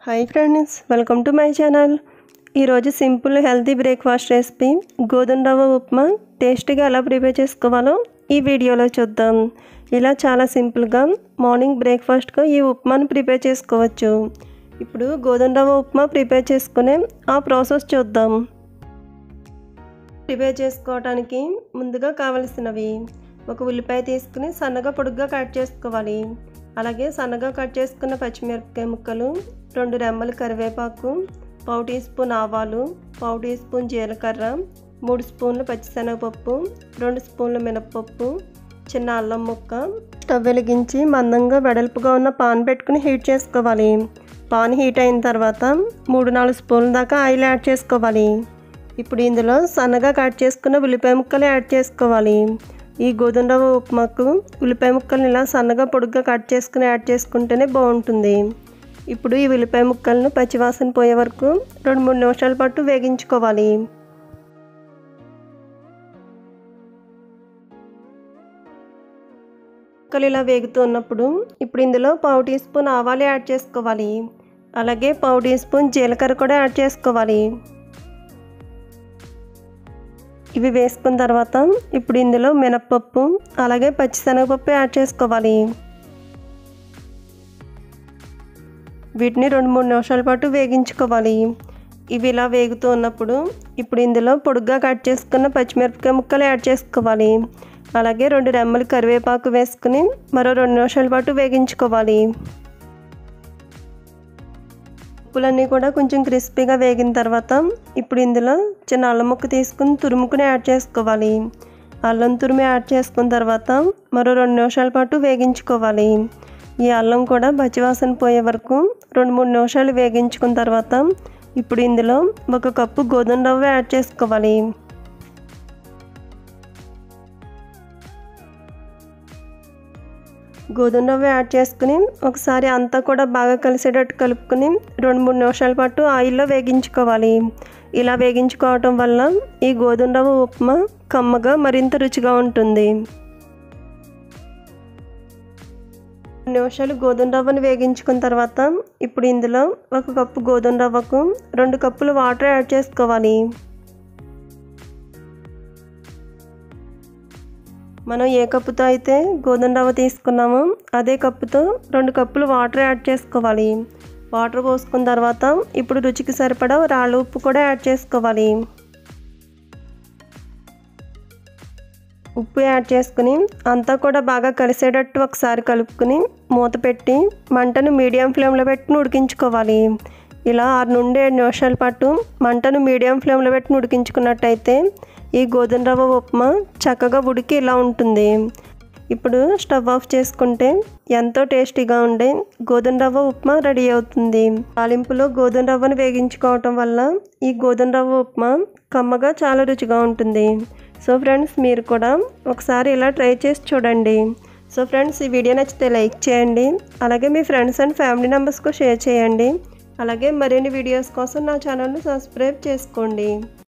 hi friends welcome to my channel ఈరోజు simple healthy breakfast recipe గోధుమ రవ్వ ఉప్మా టేస్టీగా ఎలా ప్రిపేర్ చేసుకోవాలో ఈ వీడియోలో చూద్దాం ఇలా చాలా సింపుల్గా మార్నింగ్ బ్రేక్ఫాస్ట్గా ఈ ఉప్మాను ప్రిపేర్ చేసుకోవచ్చు ఇప్పుడు గోధుమ రవ్వ ఉప్మా ప్రిపేర్ చేసుకునే ఆ ప్రాసెస్ చూద్దాం ప్రిపేర్ చేసుకోవడానికి ముందుగా కావలసినవి ఒక ఉల్లిపాయ తీసుకుని సన్నగా పొడుగ్గా కట్ చేసుకోవాలి అలాగే సన్నగా కట్ చేసుకున్న పచ్చిమిరపకాయ ముక్కలు రెండు రెమ్మల కరివేపాకు పావు టీ స్పూన్ ఆవాలు పావు టీ స్పూన్ జీలకర్ర మూడు స్పూన్ల పచ్చిశనగపప్పు రెండు స్పూన్ల మినపప్పు చిన్న అల్లం ముక్క స్టవ్ వెలిగించి మందంగా వెడల్పుగా ఉన్న పాన్ పెట్టుకుని హీట్ చేసుకోవాలి పాన్ హీట్ అయిన తర్వాత మూడు నాలుగు స్పూన్ల దాకా ఆయిల్ యాడ్ చేసుకోవాలి ఇప్పుడు ఇందులో సన్నగా కట్ చేసుకున్న ఉల్లిపాయ ముక్కలు యాడ్ చేసుకోవాలి ఈ గోధుమ రవ్వ ఉప్మాకు ఉల్లిపాయ ముక్కల్ని ఇలా సన్నగా పొడుగ్గా కట్ చేసుకుని యాడ్ చేసుకుంటేనే బాగుంటుంది ఇప్పుడు ఈ ఉల్లిపాయ ముక్కలను పచ్చివాసన పోయే వరకు రెండు మూడు నిమిషాల పాటు వేగించుకోవాలి ముక్కలు ఇలా వేగుతూ ఉన్నప్పుడు ఇప్పుడు ఇందులో పావు టీ స్పూన్ ఆవాలు యాడ్ చేసుకోవాలి అలాగే పావు టీ స్పూన్ జీలకర్ర కూడా యాడ్ చేసుకోవాలి ఇవి వేసుకున్న తర్వాత ఇప్పుడు ఇందులో మినప్పప్పు అలాగే పచ్చిశనగపప్పు యాడ్ చేసుకోవాలి వీటిని రెండు మూడు నిమిషాల పాటు వేగించుకోవాలి ఇవి ఇలా వేగుతూ ఉన్నప్పుడు ఇప్పుడు ఇందులో పొడుగ్గా కట్ చేసుకున్న పచ్చిమిరపకాయ ముక్కలు యాడ్ చేసుకోవాలి అలాగే రెండు రెమ్మలు కరివేపాకు వేసుకుని మరో రెండు నిమిషాల పాటు వేగించుకోవాలి పప్పులన్నీ కూడా కొంచెం క్రిస్పీగా వేగిన తర్వాత ఇప్పుడు ఇందులో చిన్న అల్లం ముక్క తీసుకుని తురుముకుని యాడ్ చేసుకోవాలి అల్లం తురుము యాడ్ చేసుకున్న తర్వాత మరో రెండు నిమిషాల పాటు వేగించుకోవాలి ఈ అల్లం కూడా పచ్చివాసన పోయే వరకు రెండు మూడు నిమిషాలు వేగించుకున్న తర్వాత ఇప్పుడు ఇందులో ఒక కప్పు గోధుమ రవ్వ యాడ్ చేసుకోవాలి గోధుమ రవ్వ యాడ్ చేసుకుని ఒకసారి అంతా కూడా బాగా కలిసేటట్టు కలుపుకొని రెండు మూడు నిమిషాల పాటు ఆయిల్లో వేగించుకోవాలి ఇలా వేగించుకోవటం వల్ల ఈ గోధుమ రవ్వ ఉప్మా కమ్మగా మరింత రుచిగా ఉంటుంది నిమిషాలు గోధుమ రవ్వను వేగించుకున్న తర్వాత ఇప్పుడు ఇందులో ఒక కప్పు గోధుమ రవ్వకు రెండు కప్పులు వాటర్ యాడ్ చేసుకోవాలి మనం ఏ కప్పుతో అయితే గోధుమ రవ్వ తీసుకున్నామో అదే కప్పుతో రెండు కప్పులు వాటర్ యాడ్ చేసుకోవాలి వాటర్ పోసుకున్న తర్వాత ఇప్పుడు రుచికి సరిపడా రాళ్ళ ఉప్పు కూడా యాడ్ చేసుకోవాలి ఉప్పు యాడ్ చేసుకుని అంతా కూడా బాగా కలిసేటట్టు ఒకసారి కలుపుకుని మూత పెట్టి మంటను మీడియం ఫ్లేమ్లో పెట్టి ఉడికించుకోవాలి ఇలా ఆరు నుండి ఏడు నిమిషాల పాటు మంటను మీడియం ఫ్లేమ్లో పెట్టి ఉడికించుకున్నట్టయితే ఈ గోధుమ రవ్వ ఉప్మా చక్కగా ఉడికి ఇలా ఉంటుంది ఇప్పుడు స్టవ్ ఆఫ్ చేసుకుంటే ఎంతో టేస్టీగా ఉండే గోధుమ రవ్వ ఉప్మా రెడీ అవుతుంది తాలింపులో గోధుమ రవ్వను వేగించుకోవటం వల్ల ఈ గోధుమ రవ్వ ఉప్మా కమ్మగా చాలా రుచిగా ఉంటుంది సో ఫ్రెండ్స్ మీరు కూడా ఒకసారి ఇలా ట్రై చేసి చూడండి సో ఫ్రెండ్స్ ఈ వీడియో నచ్చితే లైక్ చేయండి అలాగే మీ ఫ్రెండ్స్ అండ్ ఫ్యామిలీ మెంబర్స్కు షేర్ చేయండి అలాగే మరిన్ని వీడియోస్ కోసం నా ఛానల్ని సబ్స్క్రైబ్ చేసుకోండి